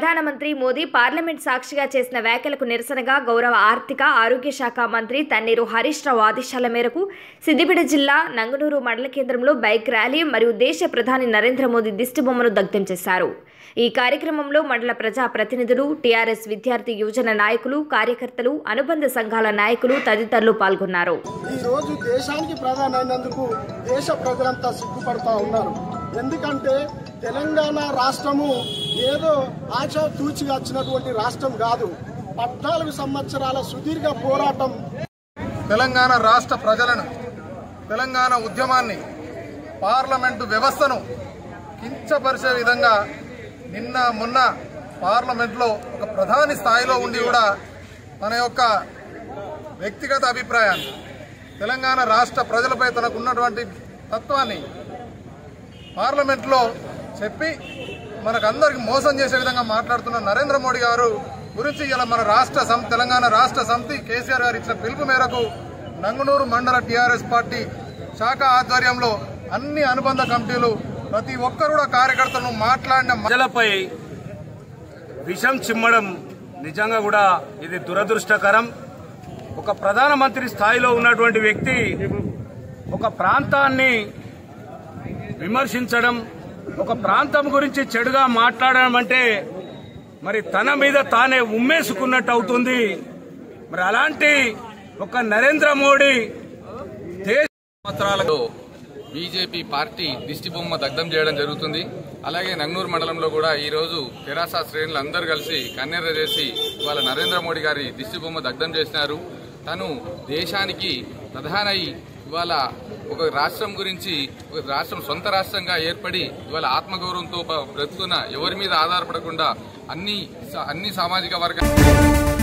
ప్రధానమంత్రి మోదీ పార్లమెంట్ సాక్షిగా చేసిన వ్యాఖ్యలకు నిరసనగా గౌరవ ఆర్థిక ఆరోగ్య శాఖ మంత్రి తన్నీరు హరీష్ రావు ఆదేశాల మేరకు సిద్దిపేట జిల్లా నంగనూరు మండల కేంద్రంలో బైక్ ర్యాలీ మరియు దేశ ప్రధాని నరేంద్ర మోదీ దిష్టిబొమ్మను దగ్ధం చేశారు ఈ కార్యక్రమంలో మండల ప్రజా ప్రతినిధులు టీఆర్ఎస్ విద్యార్థి యువజన నాయకులు కార్యకర్తలు అనుబంధ సంఘాల నాయకులు తదితరులు పాల్గొన్నారు ఈ రోజు దేశానికి ప్రధాని అయినందుకు దేశ ప్రజలంతా సిగ్గుపడతా ఉన్నారు ఎందుకంటే తెలంగాణ రాష్ట్రము ఏదో ఆచ తూచిగా వచ్చినటువంటి రాష్ట్రం కాదు పద్నాలుగు సంవత్సరాల సుదీర్ఘ పోరాటం తెలంగాణ రాష్ట్ర ప్రజలను తెలంగాణ ఉద్యమాన్ని పార్లమెంటు వ్యవస్థను కించపరిచే విధంగా నిన్న మొన్న పార్లమెంట్లో ఒక ప్రధాని స్థాయిలో ఉండి కూడా తన యొక్క వ్యక్తిగత అభిప్రాయాన్ని తెలంగాణ రాష్ట్ర ప్రజలపై తనకు ఉన్నటువంటి తత్వాన్ని పార్లమెంట్లో చెప్పి మనకందరికి మోసం చేసే విధంగా మాట్లాడుతున్న నరేంద్ర మోడీ గారు గురించి ఇలా మన రాష్ట్ర సం- తెలంగాణ రాష్ట్ర సమితి కేసీఆర్ గారు ఇచ్చిన పిలుపు మేరకు నంగునూరు మండల టీఆర్ఎస్ పార్టీ శాఖ ఆధ్వర్యంలో అన్ని అనుబంధ కమిటీలు ప్రతి ఒక్కరు కూడా కార్యకర్తలను మాట్లాడిన మా- ప్రజలపై విషం చిమ్మడం నిజంగా కూడా ఇది దురదృష్టకరం ఒక ప్రధానమంత్రి స్థాయిలో ఉన్నటువంటి వ్యక్తి ఒక ప్రాంతాన్ని విమర్శించడం ఒక ప్రాంతం గురించి చెడుగా మాట్లాడడం అంటే మరి తన మీద తానే ఉమ్మేసుకున్నట్టు అవుతుంది మరి అలాంటి ఒక నరేంద్ర మోడీ దేశ సంవత్సరాలలో బీజేపీ పార్టీ దిష్టిబొమ్మ దగ్ధం చేయడం జరుగుతుంది అలాగే నంగనూరు మండలంలో కూడా ఈ రోజు తెరాస శ్రేణులు అందరూ కలిసి కన్నెర్ర చేసి ఇవాళ నరేంద్ర మోడీ గారి దిష్టిబొమ్మ దగ్ధం చేసినారు తను దేశానికి ప్రధానై ఇవాళ ఒక రాష్ట్రం గురించి ఒక రాష్ట్రం సొంత రాష్ట్రంగా ఏర్పడి ఇవాళ ఆత్మగౌరవంతో బ- బ్రతుకున్న ఎవరి మీద ఆధారపడకుండా అన్ని స- అన్ని సామాజిక వర్గాలు